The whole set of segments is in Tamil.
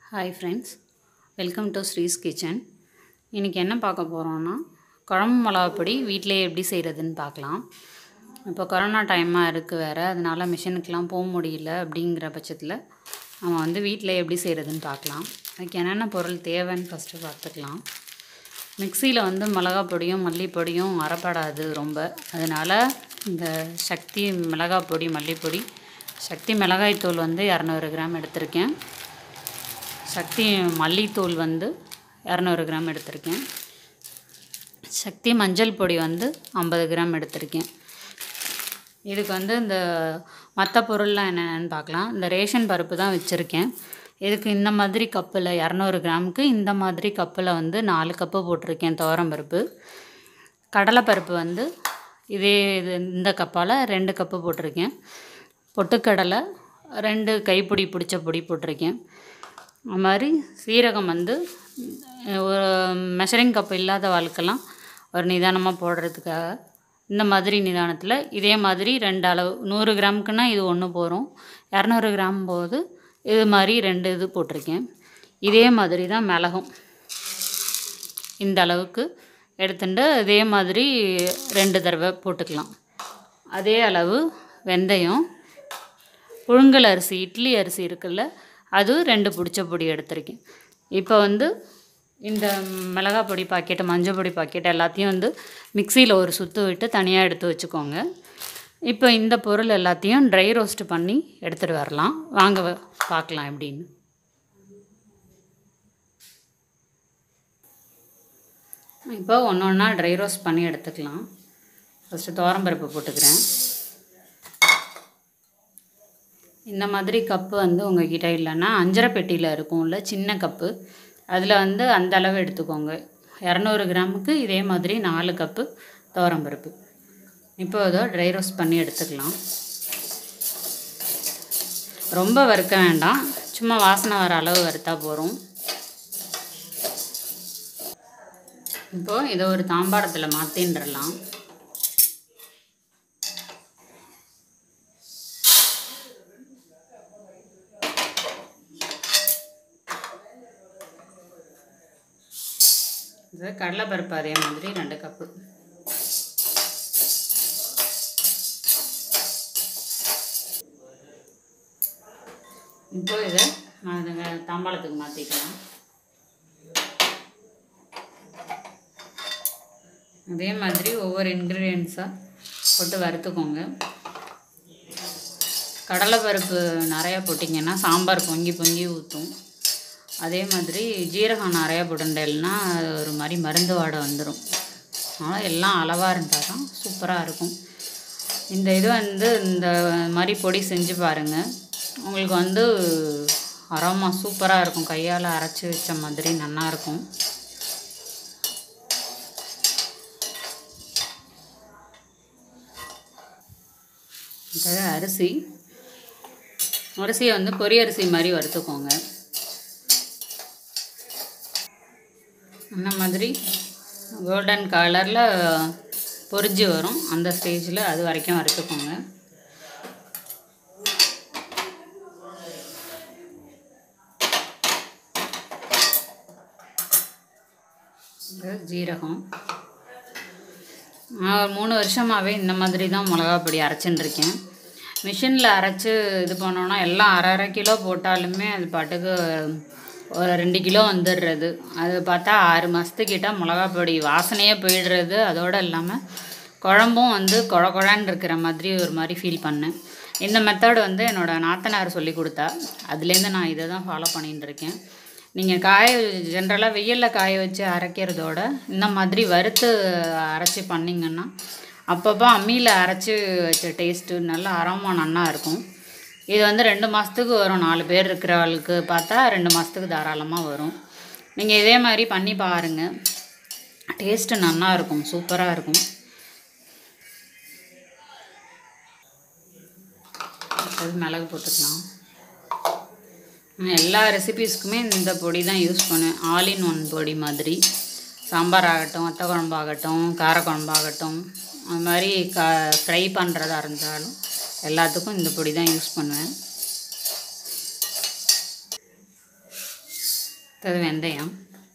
ஹாய் ஃப்ரெண்ட்ஸ் வெல்கம் டு ஸ்ரீஸ் கிச்சன் இன்றைக்கி என்ன பார்க்க போகிறோன்னா குழம்பு மிளகா பொடி வீட்டிலே எப்படி செய்கிறதுன்னு பார்க்கலாம் இப்போ கொரோனா டைமாக இருக்குது வேறு அதனால மிஷினுக்கெலாம் போக முடியல அப்படிங்கிற பட்சத்தில் நம்ம வந்து வீட்டில் எப்படி செய்கிறதுன்னு பார்க்கலாம் அதுக்கு என்னென்ன பொருள் தேவைன்னு ஃபஸ்ட்டு பார்த்துக்கலாம் மிக்சியில் வந்து மிளகா பொடியும் மல்லிப்பொடியும் அரைப்படாது ரொம்ப அதனால் இந்த சக்தி மிளகா பொடி மல்லிப்பொடி சக்தி மிளகாய்த்தூள் வந்து இரநூறு கிராம் எடுத்திருக்கேன் சக்தி மல்லித்தூள் வந்து இரநூறு கிராம் எடுத்திருக்கேன் சக்தி மஞ்சள் பொடி வந்து ஐம்பது கிராம் எடுத்திருக்கேன் இதுக்கு வந்து இந்த மற்ற பொருள்லாம் என்னென்னு பார்க்கலாம் இந்த ரேஷன் பருப்பு தான் வச்சுருக்கேன் இதுக்கு இந்த மாதிரி கப்பில் இரநூறு கிராமுக்கு இந்த மாதிரி கப்பில் வந்து நாலு கப்பு போட்டிருக்கேன் துவரம் பருப்பு கடலைப்பருப்பு வந்து இதே இது இந்த கப்பால் ரெண்டு கப்பு போட்டிருக்கேன் பொட்டுக்கடலை ரெண்டு கைப்பிடி பிடிச்ச பொடி போட்டிருக்கேன் அது மாதிரி சீரகம் வந்து ஒரு மெஷரிங் கப் இல்லாத வாழ்க்கெல்லாம் ஒரு நிதானமாக போடுறதுக்காக இந்த மாதிரி நிதானத்தில் இதே மாதிரி ரெண்டு அளவு நூறு கிராமுக்குன்னா இது ஒன்று போகிறோம் இரநூறு கிராம் போது இது மாதிரி ரெண்டு இது போட்டிருக்கேன் இதே மாதிரி தான் மிளகும் இந்த அளவுக்கு எடுத்துட்டு இதே மாதிரி ரெண்டு தடவை போட்டுக்கலாம் அதே அளவு வெந்தயம் புழுங்கல் அரிசி இட்லி அரிசி இருக்குல்ல அது ரெண்டு பிடிச்ச பொடி எடுத்திருக்கேன் இப்போ வந்து இந்த மிளகா பொடி பாக்கெட்டு மஞ்சள் பொடி பாக்கெட் எல்லாத்தையும் வந்து மிக்சியில் ஒரு சுற்று விட்டு தனியாக எடுத்து வச்சுக்கோங்க இப்போ இந்த பொருள் எல்லாத்தையும் ட்ரை ரோஸ்ட் பண்ணி எடுத்துகிட்டு வரலாம் வாங்க வ- பார்க்கலாம் எப்படின்னு இப்போ ஒன்று ஒன்றா ட்ரை ரோஸ்ட் பண்ணி எடுத்துக்கலாம் ஃபஸ்ட்டு துவரம்பருப்பு போட்டுக்கிறேன் இந்த மாதிரி கப்பு வந்து உங்ககிட்ட இல்லைன்னா அஞ்சரை பெட்டியில் இருக்கும்ல சின்ன கப்பு அதில் வந்து அந்த அளவு எடுத்துக்கோங்க இரநூறு கிராமுக்கு இதே மாதிரி நாலு கப்பு துவரம்பருப்பு இப்போ இதோ ட்ரை ரோஸ்ட் பண்ணி எடுத்துக்கலாம் ரொம்ப வறுக்க வேண்டாம் சும்மா வாசனை வர அளவு வறுத்தா போகிறோம் இப்போது இதை ஒரு தாம்பாரத்தில் மாற்றின்றலாம் இது கடலைப்பருப்பு அதே மாதிரி ரெண்டு கப்பு இப்போ இதை நான் இதுங்க தாம்பாளத்துக்கு மாற்றிக்கலாம் அதே மாதிரி ஒவ்வொரு இன்க்ரீடியன்ஸாக போட்டு வறுத்துக்கோங்க கடலைப்பருப்பு நிறையா போட்டிங்கன்னா சாம்பார் பொங்கி பொங்கி ஊற்றும் அதே மாதிரி ஜீரகம் நிறையா போட்டுட்டேன்னா அது ஒரு மாதிரி மருந்து வாடை வந்துடும் அதனால் எல்லாம் அளவாக இருந்தால் தான் சூப்பராக இருக்கும் இந்த இது வந்து இந்த மாதிரி பொடி செஞ்சு பாருங்கள் உங்களுக்கு வந்து அரோமா சூப்பராக இருக்கும் கையால் அரைச்சி வச்ச மாதிரி நல்லா இருக்கும் இது அரிசி அரிசியை வந்து பொரி அரிசி மாதிரி வறுத்துக்கோங்க அந்த மாதிரி கோல்டன் கலரில் பொரிஞ்சு வரும் அந்த ஸ்டேஜில் அது வரைக்கும் வறுத்துக்கோங்க இது ஜீரகம் நான் ஒரு மூணு வருஷமாகவே இந்த மாதிரி தான் மிளகா பொடி அரைச்சின்னு இருக்கேன் மிஷினில் அரைச்சி இது பண்ணோன்னா எல்லாம் அரை அரை கிலோ போட்டாலுமே அது பாட்டுக்கு ஒரு ரெண்டு கிலோ வந்துடுறது அது பார்த்தா ஆறு மாதத்துக்கிட்ட மிளகா பொடி வாசனையே போயிடுறது அதோடு இல்லாமல் குழம்பும் வந்து குழ குழன்னு இருக்கிற மாதிரி ஒரு மாதிரி ஃபீல் பண்ணேன் இந்த மெத்தட் வந்து என்னோடய நாத்தனார் சொல்லி கொடுத்தா அதுலேருந்து நான் இதை தான் ஃபாலோ பண்ணிட்டு இருக்கேன் நீங்கள் காய ஜென்ரலாக வெயிலில் காய வச்சு அரைக்கிறதோட இந்த மாதிரி வறுத்து அரைச்சி பண்ணிங்கன்னா அப்பப்போ அம்மியில் அரைச்சி வச்ச டேஸ்ட்டு நல்லா அரோமா நல்லா இருக்கும் இது வந்து ரெண்டு மாதத்துக்கு வரும் நாலு பேர் இருக்கிறவளுக்கு பார்த்தா ரெண்டு மாதத்துக்கு தாராளமாக வரும் நீங்கள் இதே மாதிரி பண்ணி பாருங்கள் டேஸ்ட்டு நல்லா இருக்கும் சூப்பராக இருக்கும் அது மிளகு போட்டுக்கலாம் நான் எல்லா ரெசிபீஸ்க்குமே இந்த பொடி தான் யூஸ் பண்ணுவேன் ஆல் இன் ஒன் பொடி மாதிரி சாம்பார் ஆகட்டும் வத்த குழம்பாகட்டும் காரக்குழம்பாகட்டும் அது மாதிரி க ஃப்ரை பண்ணுறதா இருந்தாலும் எல்லாத்துக்கும் இந்த பொடி தான் யூஸ் பண்ணுவேன் அது வெந்தயம்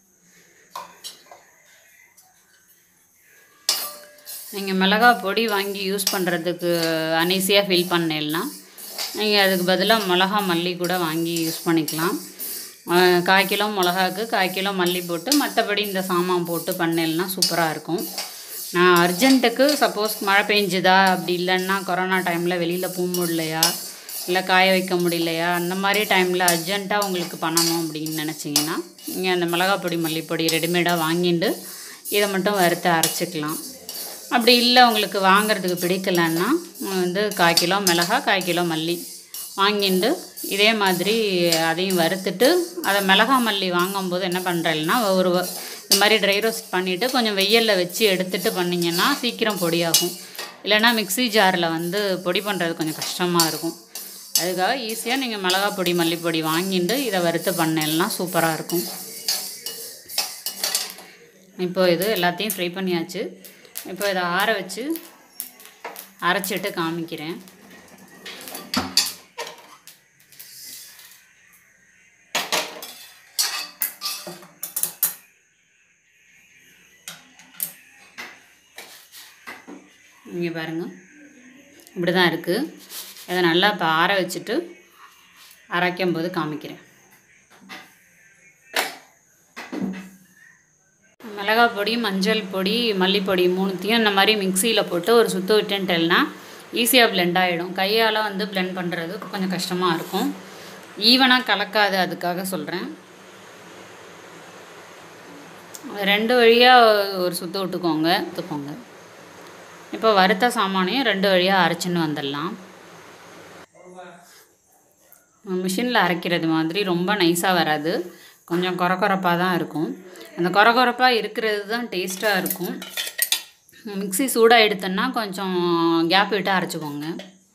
நீங்கள் மிளகாய் பொடி வாங்கி யூஸ் பண்ணுறதுக்கு அனீஸியாக ஃபீல் பண்ணேன்னா நீங்கள் அதுக்கு பதிலாக மிளகா மல்லி கூட வாங்கி யூஸ் பண்ணிக்கலாம் அஹ் கால் கிலோ மிளகாக்கு கால் கிலோ மல்லி போட்டு மற்றபடி இந்த சாமான் போட்டு பண்ணேன்னா சூப்பராக இருக்கும் நான் அர்ஜென்ட்டுக்கு சப்போஸ் மழை பெஞ்சுதா அப்படி இல்லைன்னா கொரோனா டைமில் வெளியில் போக முடியலையா இல்லை காய வைக்க முடியலையா அந்த மாதிரி டைமில் அர்ஜென்ட்டாக உங்களுக்கு பண்ணணும் அப்படின்னு நினச்சிங்கன்னா நீங்கள் அந்த மிளகாய் பொடி மல்லிப்பொடி ரெடிமேடாக வாங்கிட்டு இதை மட்டும் வறுத்து அரைச்சிக்கலாம் அப்படி இல்லை உங்களுக்கு வாங்குறதுக்கு பிடிக்கலன்னா வந்து கால் கிலோ மிளகா கால் கிலோ மல்லி வாங்கிட்டு இதே மாதிரி அதையும் வறுத்துட்டு அதை மிளகா மல்லி வாங்கும்போது என்ன பண்ணுறேன்னா ஒரு வ- இந்த மாதிரி ட்ரை ரோஸ்ட் பண்ணிவிட்டு கொஞ்சம் வெயிலில் வச்சு எடுத்துட்டு பண்ணிங்கன்னா சீக்கிரம் பொடியாகும் இல்லைன்னா மிக்ஸி ஜாரில் வந்து பொடி பண்ணுறது கொஞ்சம் கஷ்டமாக இருக்கும் அதுக்காக ஈஸியாக நீங்கள் மிளகா பொடி மல்லிப்பொடி வாங்கிட்டு இதை வறுத்து பண்ணேன்னா சூப்பராக இருக்கும் இப்போ இது எல்லாத்தையும் ஃப்ரை பண்ணியாச்சு இப்போ இதை ஆற வச்சு அரைச்சிட்டு காமிக்கிறேன் இங்கே பாருங்கள் இப்படி தான் இருக்குது இதை நல்லா இப்போ ஆற வச்சுட்டு அரைக்கும் போது காமிக்கிறேன் மிளகாய் பொடி மஞ்சள் பொடி மல்லிப்பொடி மூணுத்தையும் இந்த மாதிரி மிக்சியில் போட்டு ஒரு சுத்து விட்டுன்ட்டேன்னா ஈஸியாக blend ஆகிடும் கையால் வந்து blend பண்ணுறது கொஞ்சம் கஷ்டமாக இருக்கும் ஈவனாக கலக்காது அதுக்காக சொல்கிறேன் ரெண்டு வழியாக ஒரு சுத்து விட்டுக்கோங்க விட்டுக்கோங்க இப்போ வறுத்த சாமானையும் ரெண்டு வழியாக அரைச்சின்னு வந்துடலாம் மிஷினில் அரைக்கிறது மாதிரி ரொம்ப நைஸாக வராது கொஞ்சம் கொரகொரப்பாக தான் இருக்கும் அந்த கொரகொரப்பாக இருக்கிறது தான் டேஸ்ட்டாக இருக்கும் மிக்ஸி சூடாக எடுத்தோன்னா கொஞ்சம் கேப் விட்டு அரைச்சிக்கோங்க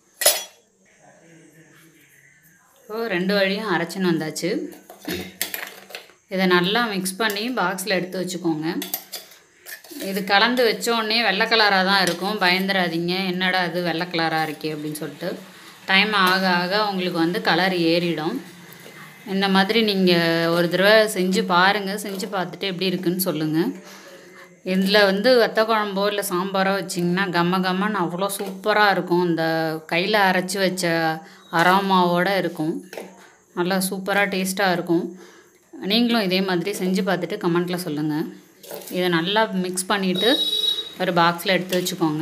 இப்போ ரெண்டு வழியும் அரைச்சின்னு வந்தாச்சு இதை நல்லா மிக்ஸ் பண்ணி பாக்ஸில் எடுத்து வச்சுக்கோங்க இது கலந்து வச்ச உடனே வெள்ளை கலராக தான் இருக்கும் பயந்துடாதீங்க என்னடா அது வெள்ளை கலராக இருக்கே அப்படின்னு சொல்லிட்டு டைம் ஆக ஆக உங்களுக்கு வந்து கலர் ஏறிடும் இந்த மாதிரி நீங்கள் ஒரு தடவை செஞ்சு பாருங்கள் செஞ்சு பார்த்துட்டு எப்படி இருக்குன்னு சொல்லுங்கள் இதில் வந்து வத்த குழம்போ இல்லை சாம்பாரோ வச்சிங்கன்னா கம்ம கம்மன்னு அவ்வளோ சூப்பராக இருக்கும் இந்த கையில் அரைச்சி வச்ச அரோமாவோடு இருக்கும் நல்லா சூப்பராக டேஸ்ட்டாக இருக்கும் நீங்களும் இதே மாதிரி செஞ்சு பார்த்துட்டு கமெண்ட்டில் சொல்லுங்கள் இதை நல்லா மிக்ஸ் பண்ணிவிட்டு ஒரு பாக்ஸில் எடுத்து வச்சுக்கோங்க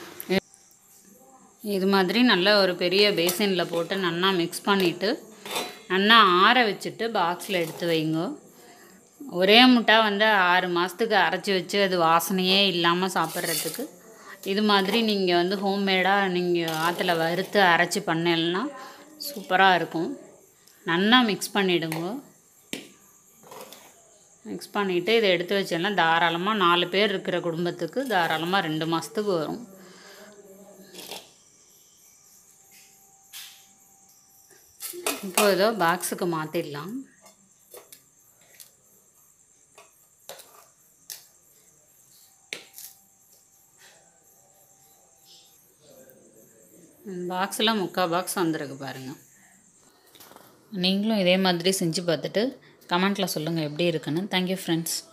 இது மாதிரி நல்ல ஒரு பெரிய பேசினில் போட்டு நல்லா மிக்ஸ் பண்ணிவிட்டு நல்லா ஆற வச்சுட்டு பாக்ஸில் எடுத்து வைங்க ஒரே முட்டை வந்து ஆறு மாதத்துக்கு அரைச்சி வச்சு அது வாசனையே இல்லாமல் சாப்பிட்றதுக்கு இது மாதிரி நீங்கள் வந்து ஹோம்மேடாக நீங்கள் ஆற்றுல வறுத்து அரைச்சி பண்ணலைன்னா சூப்பராக இருக்கும் நல்லா மிக்ஸ் பண்ணிவிடுங்க மிக்ஸ் பண்ணிவிட்டு இதை எடுத்து வச்சேன்னா தாராளமாக நாலு பேர் இருக்கிற குடும்பத்துக்கு தாராளமாக ரெண்டு மாதத்துக்கு வரும் இப்போ ஏதோ பாக்ஸுக்கு மாற்றிடலாம் பாக்ஸில் முக்கால் பாக்ஸ் வந்திருக்கு பாருங்கள் நீங்களும் இதே மாதிரி செஞ்சு பார்த்துட்டு கமெண்ட்டில் சொல்லுங்கள் எப்படி இருக்குன்னு தேங்க்யூ ஃப்ரெண்ட்ஸ்